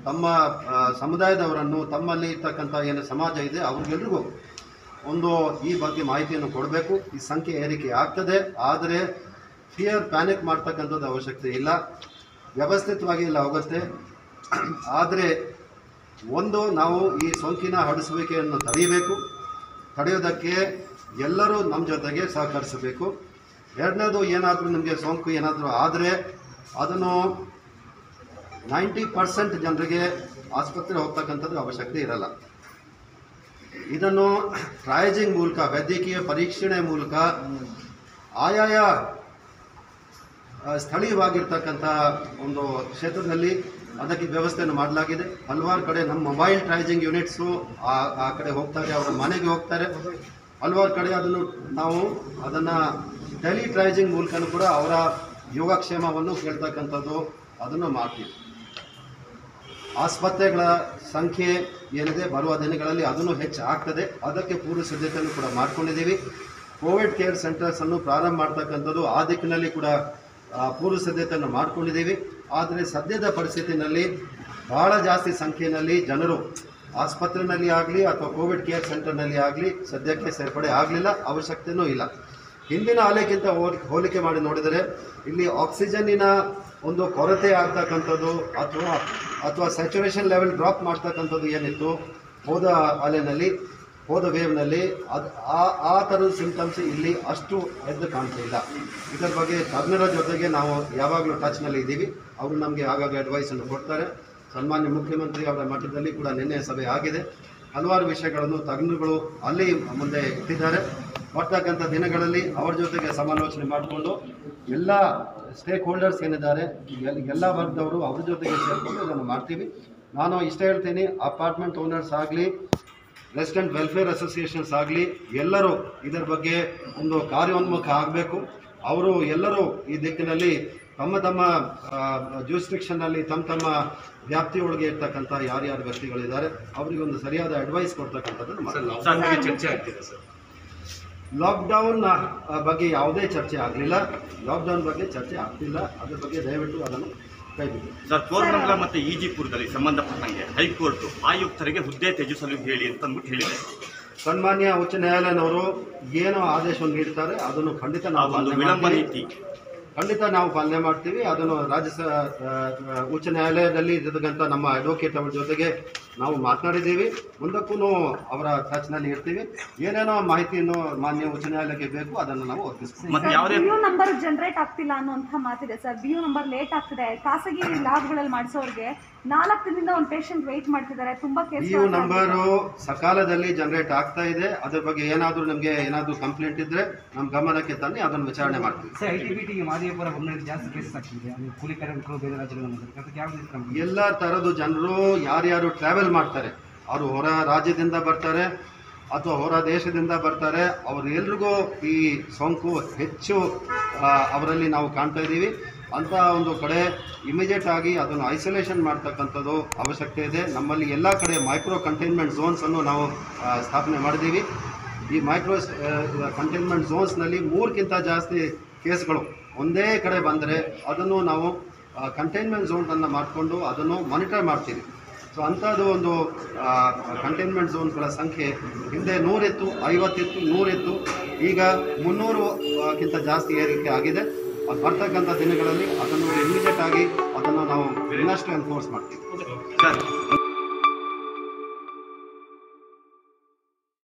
ತಮ್ಮ ಆ, ಸಮುದಾಯದವರನ್ನು ತಮ್ಮಲ್ಲಿ ಇರ್ತಕ್ಕಂಥ ಏನು ಸಮಾಜ ಇದೆ ಅವ್ರಿಗೆಲ್ರಿಗೂ ಒಂದು ಈ ಬಗ್ಗೆ ಮಾಹಿತಿಯನ್ನು ಕೊಡಬೇಕು ಈ ಸಂಖ್ಯೆ ಏರಿಕೆ ಆಗ್ತದೆ ಆದರೆ ಫಿಯರ್ ಪ್ಯಾನಿಕ್ ಮಾಡ್ತಕ್ಕಂಥದ್ದು ಅವಶ್ಯಕತೆ ಇಲ್ಲ ವ್ಯವಸ್ಥಿತವಾಗಿ ಎಲ್ಲ ಹೋಗುತ್ತೆ ಆದರೆ ಒಂದು ನಾವು ಈ ಸೋಂಕಿನ ಹರಡಿಸುವಿಕೆಯನ್ನು ತಡೆಯಬೇಕು ತಡೆಯೋದಕ್ಕೆ ಎಲ್ಲರೂ ನಮ್ಮ ಜೊತೆಗೆ ಸಹಕರಿಸಬೇಕು ಎರಡನೇದು ಏನಾದರೂ ನಿಮಗೆ ಸೋಂಕು ಏನಾದರೂ ಆದರೆ ಅದನ್ನು ನೈಂಟಿ ಪರ್ಸೆಂಟ್ ಜನರಿಗೆ ಆಸ್ಪತ್ರೆ ಹೋಗ್ತಕ್ಕಂಥದ್ದು ಅವಶ್ಯಕತೆ ಇರಲ್ಲ ಇದನ್ನು ಟ್ರಯಜಿಂಗ್ ಮೂಲಕ ವೈದ್ಯಕೀಯ ಪರೀಕ್ಷಣೆ ಮೂಲಕ ಆಯಾಯ ಆ, ಸ್ಥಳೀಯವಾಗಿರ್ತಕ್ಕಂಥ ಒಂದು ಕ್ಷೇತ್ರದಲ್ಲಿ ಅದಕ್ಕೆ ವ್ಯವಸ್ಥೆಯನ್ನು ಮಾಡಲಾಗಿದೆ ಹಲವಾರು ಕಡೆ ನಮ್ಮ ಮೊಬೈಲ್ ಟ್ರೈಜಿಂಗ್ ಯೂನಿಟ್ಸು ಆ ಆ ಕಡೆ ಹೋಗ್ತಾರೆ ಅವರ ಮನೆಗೆ ಹೋಗ್ತಾರೆ ಹಲವಾರು ಕಡೆ ಅದನ್ನು ನಾವು ಅದನ್ನು ಟೆಲಿ ಟ್ರೈಜಿಂಗ್ ಮೂಲಕನೂ ಕೂಡ ಅವರ ಯೋಗಕ್ಷೇಮವನ್ನು ಕೇಳ್ತಕ್ಕಂಥದ್ದು ಅದನ್ನು ಮಾಡ್ತೀವಿ ಆಸ್ಪತ್ರೆಗಳ ಸಂಖ್ಯೆ ಏನಿದೆ ಬರುವ ದಿನಗಳಲ್ಲಿ ಅದನ್ನು ಹೆಚ್ಚು ಆಗ್ತದೆ ಅದಕ್ಕೆ ಪೂರ್ವ ಸಿದ್ಧತೆಯನ್ನು ಕೂಡ ಮಾಡ್ಕೊಂಡಿದ್ದೀವಿ ಕೋವಿಡ್ ಕೇರ್ ಸೆಂಟರ್ಸನ್ನು ಪ್ರಾರಂಭ ಮಾಡ್ತಕ್ಕಂಥದ್ದು ಆ ದಿಕ್ಕಿನಲ್ಲಿ ಕೂಡ ಆ, ಪೂರ್ವ ಸಿದ್ಧತೆಯನ್ನು ಮಾಡ್ಕೊಂಡಿದ್ದೀವಿ ಆದರೆ ಸದ್ಯದ ಪರಿಸ್ಥಿತಿನಲ್ಲಿ ಬಹಳ ಜಾಸ್ತಿ ಸಂಖ್ಯೆಯಲ್ಲಿ ಜನರು ಆಸ್ಪತ್ರೆಯಲ್ಲಿ ಆಗಲಿ ಅಥವಾ ಕೋವಿಡ್ ಕೇರ್ ಸೆಂಟರ್ನಲ್ಲಿ ಆಗಲಿ ಸದ್ಯಕ್ಕೆ ಸೇರ್ಪಡೆ ಆಗಲಿಲ್ಲ ಅವಶ್ಯಕತೆಯೂ ಇಲ್ಲ ಹಿಂದಿನ ಅಲೆಗಿಂತ ಹೋಲ್- ಹೋಲಿಕೆ ಮಾಡಿ ನೋಡಿದರೆ ಇಲ್ಲಿ ಆಕ್ಸಿಜನ್ನಿನ ಒಂದು ಕೊರತೆ ಆಗ್ತಕ್ಕಂಥದ್ದು ಅಥವಾ ಅಥವಾ ಸ್ಯಾಚುರೇಷನ್ ಲೆವೆಲ್ ಡ್ರಾಪ್ ಮಾಡ್ತಕ್ಕಂಥದ್ದು ಏನಿತ್ತು ಹೋದ ಅಲೆನಲ್ಲಿ ಹೋದ ವೇವ್ನಲ್ಲಿ ಅದು ಆ ಆ ಥರದ ಸಿಂಟಮ್ಸ್ ಇಲ್ಲಿ ಅಷ್ಟು ಎದ್ದು ಕಾಣ್ತಾ ಇಲ್ಲ ಇದರ ಬಗ್ಗೆ ತಜ್ಞರ ಜೊತೆಗೆ ನಾವು ಯಾವಾಗಲೂ ಟಚ್ನಲ್ಲಿ ಇದ್ದೀವಿ ಅವರು ನಮಗೆ ಆಗಾಗ ಅಡ್ವೈಸನ್ನು ಕೊಡ್ತಾರೆ ಸನ್ಮಾನ್ಯ ಮುಖ್ಯಮಂತ್ರಿ ಅವರ ಮಟ್ಟದಲ್ಲಿ ಕೂಡ ನಿನ್ನೆ ಸಭೆ ಆಗಿದೆ ಹಲವಾರು ವಿಷಯಗಳನ್ನು ತಜ್ಞರುಗಳು ಅಲ್ಲಿ ಮುಂದೆ ಇಟ್ಟಿದ್ದಾರೆ ಬರ್ತಕ್ಕಂಥ ದಿನಗಳಲ್ಲಿ ಅವರ ಜೊತೆಗೆ ಸಮಾಲೋಚನೆ ಮಾಡಿಕೊಂಡು ಎಲ್ಲ ಸ್ಟೇಕ್ ಹೋಲ್ಡರ್ಸ್ ಏನಿದ್ದಾರೆ ಎಲ್- ಎಲ್ಲ ವರ್ಗದವರು ಅವ್ರ ಜೊತೆಗೆ ಸೇರಿಕೊಂಡು ಇದನ್ನು ಮಾಡ್ತೀವಿ ನಾನು ಇಷ್ಟ ಹೇಳ್ತೀನಿ ಅಪಾರ್ಟ್ಮೆಂಟ್ ಓನರ್ಸ್ ಆಗಲಿ ರೆಸಿಡೆಂಟ್ ವೆಲ್ಫೇರ್ ಅಸೋಸಿಯೇಷನ್ಸ್ ಆಗಲಿ ಎಲ್ಲರೂ ಇದರ ಬಗ್ಗೆ ಒಂದು ಕಾರ್ಯೋನ್ಮುಖ ಆಗಬೇಕು ಅವರು ಎಲ್ಲರೂ ಈ ದಿಕ್ಕಿನಲ್ಲಿ ತಮ್ಮ ತಮ್ಮ ಜ್ಯೂಸ್ಟಿಕ್ಷನ್ನಲ್ಲಿ ತಮ್ಮ ತಮ್ಮ ವ್ಯಾಪ್ತಿಯೊಳಗೆ ಇರ್ತಕ್ಕಂಥ ಯಾರ್ಯಾರು ವ್ಯಕ್ತಿಗಳಿದ್ದಾರೆ ಅವರಿಗೆ ಒಂದು ಸರಿಯಾದ ಅಡ್ವೈಸ್ ಕೊಡ್ತಕ್ಕಂಥದ್ದನ್ನು ಮಾಡ್ತಾರೆ ಸರ್ ಬಗ್ಗೆ ಚರ್ಚೆ ಆಗ್ತಿದೆ ಸರ್ ಲಾಕ್ಡೌನ್ ಬಗ್ಗೆ ಯಾವುದೇ ಚರ್ಚೆ ಆಗಲಿಲ್ಲ ಲಾಕ್ಡೌನ್ ಬಗ್ಗೆ ಚರ್ಚೆ ಆಗ್ತಿಲ್ಲ ಅದ್ರ ಬಗ್ಗೆ ದಯವಿಟ್ಟು ಅದನ್ನು ಕೈಬಿಡಿ ಸರ್ ಕೋರಮಂಗಲ ಮತ್ತೆ ಈಜಿಪುರದಲ್ಲಿ ಸಂಬಂಧಪಟ್ಟಂಗೆ ಹೈಕೋರ್ಟ್ ಆಯುಕ್ತರಿಗೆ ಹುದ್ದೆ ತ್ಯಜಿಸಲು ಹೇಳಿ ಅಂತ ಅಂದ್ಬಿಟ್ಟು ಹೇಳಿದೆ ಸನ್ಮಾನ್ಯ ಉಚ್ಚ ನ್ಯಾಯಾಲಯನವರು ಏನು ಆದೇಶವನ್ನು ನೀಡ್ತಾರೆ ಅದನ್ನು ಖಂಡಿತ ನಾವು ಒಂದು ಪಾಲನೆ ವಿಳಂಬ ಮಾಡ್ತೀವಿ. ನೀತಿ ಖಂಡಿತ ನಾವು ಪಾಲನೆ ಮಾಡ್ತೀವಿ ಅದನ್ನು ರಾಜ್ಯ ಸ ಆ, ಆ, ಉಚ್ಚ ನ್ಯಾಯಾಲಯದಲ್ಲಿ ಇರ್ತಕ್ಕಂಥ ನಮ್ಮ ಅಡ್ವೊಕೇಟ್ ಅವರ ಜೊತೆಗೆ ನಾವು ಮಾತನಾಡಿದ್ದೀವಿ ಮುಂದಕ್ಕೂ ಅವರ ಟಚ್ನಲ್ಲಿ ಇರ್ತೀವಿ ಏನೇನೋ ಮಾಹಿತಿಯನ್ನು ಮಾನ್ಯ ಉಚ್ಚ ನ್ಯಾಯಾಲಯಕ್ಕೆ ಬೇಕು ಅದನ್ನು ನಾವು ಒಪ್ಪಿಸ್ತೀವಿ ಮತ್ತೆ ಯಾವುದೇ ಬಿ ಯು ನಂಬರ್ ಜನರೇಟ್ ಆಗ್ತಿಲ್ಲ ಅನ್ನುವಂಥ ಮಾತಿದೆ sir B U number late ಆಗ್ತಿದೆ ಖಾಸಗಿ ಲ್ಯಾಬ್ಗಳಲ್ಲಿ ಮಾಡಿಸೋರಿಗೆ ನಾಲ್ಕು ದಿನದಿಂದ ಒಂದು ಪೇಷಂಟ್ ವೆಯ್ಟ್ ಮಾಡ್ತಿದ್ದಾರೆ ತುಂಬಾ ಕೇಸ್ ಇ ಯು ನಂಬರು ಸಕಾಲದಲ್ಲಿ ಜನರೇಟ್ ಆಗ್ತಾ ಇದೆ ಅದ್ರ ಬಗ್ಗೆ ಏನಾದರೂ ನಮಗೆ ಏನಾದರೂ ಕಂಪ್ಲೇಂಟ್ ಇದ್ರೆ ನಮ್ಮ ಗಮನಕ್ಕೆ ತನ್ನಿ ಅದನ್ನು ವಿಚಾರಣೆ ಮಾಡ್ತೀವಿ ಸರ್ ಐ ಟಿ ಬಿ ಟಿಗೆ ಮಾದೇವಪುರ ಬೊಮ್ಮನಹಳ್ಳಿ ಜಾಸ್ತಿ ಕೇಸಸ್ ಆಗ್ತಿದೆ ಅದು ಕೂಲಿ ಕಾರ್ಮಿಕರು ಬೇರೆ ರಾಜ್ಯಗಳ ಅದಕ್ಕೆ ಯಾವ ರೀತಿ ಕ್ರಮ ಎಲ್ಲ ಥರದ ಜನರು ಯಾರ್ಯಾರು ಟ್ರಾವೆಲ್ ಮಾಡ್ತಾರೆ ಅವರು ಹೊರ ರಾಜ್ಯದಿಂದ ಬರ್ತಾರೆ ಅಥವಾ ಹೊರ ದೇಶದಿಂದ ಬರ್ತಾರೆ ಅವರೆಲ್ರಿಗೂ ಈ ಸೋಂಕು ಹೆಚ್ಚು ಆ, ಅವರಲ್ಲಿ ನಾವು ಕಾಣ್ತಾ ಇದ್ದೀವಿ ಅಂತ ಒಂದು ಕಡೆ ಇಮಿಡಿಯೇಟ್ ಆಗಿ ಅದನ್ನು ಐಸೋಲೇಷನ್ ಮಾಡ್ತಕ್ಕಂಥದ್ದು ಅವಶ್ಯಕತೆ ಇದೆ ನಮ್ಮಲ್ಲಿ ಎಲ್ಲ ಕಡೆ ಮೈಕ್ರೋ ಕಂಟೈನ್ಮೆಂಟ್ ಝೋನ್ಸನ್ನು ನಾವು ಆ, ಸ್ಥಾಪನೆ ಮಾಡಿದ್ದೀವಿ ಈ ಮೈಕ್ರೋ ಕಂಟೈನ್ಮೆಂಟ್ ಝೋನ್ಸ್ನಲ್ಲಿ ಮೂರಕ್ಕಿಂತ ಜಾಸ್ತಿ ಕೇಸ್ಗಳು ಒಂದೇ ಕಡೆ ಬಂದರೆ ಅದನ್ನು ನಾವು ಕಂಟೈನ್ಮೆಂಟ್ ಝೋನ್ಗಳನ್ನು ಮಾಡಿಕೊಂಡು ಅದನ್ನು ಮಾನಿಟರ್ ಮಾಡ್ತೀವಿ ಸೊ ಅಂಥದ್ದು ಒಂದು ಕಂಟೈನ್ಮೆಂಟ್ ಝೋನ್ಗಳ ಸಂಖ್ಯೆ ಹಿಂದೆ ನೂರಿತ್ತು ಐವತ್ತಿತ್ತು ನೂರಿತ್ತು ಈಗ ಮುನ್ನೂರು ಆ, ಕ್ಕಿಂತ ಜಾಸ್ತಿ ಏರಿಕೆ ಆಗಿದೆ ಅದು ಬರ್ತಕ್ಕಂಥ ದಿನಗಳಲ್ಲಿ ಅದನ್ನು ಇಮಿಡಿಯೇಟ್ ಆಗಿ ಅದನ್ನು ನಾವು ಇನ್ನಷ್ಟು ಎನ್ಫೋರ್ಸ್ ಮಾಡ್ತೀವಿ ಸರ್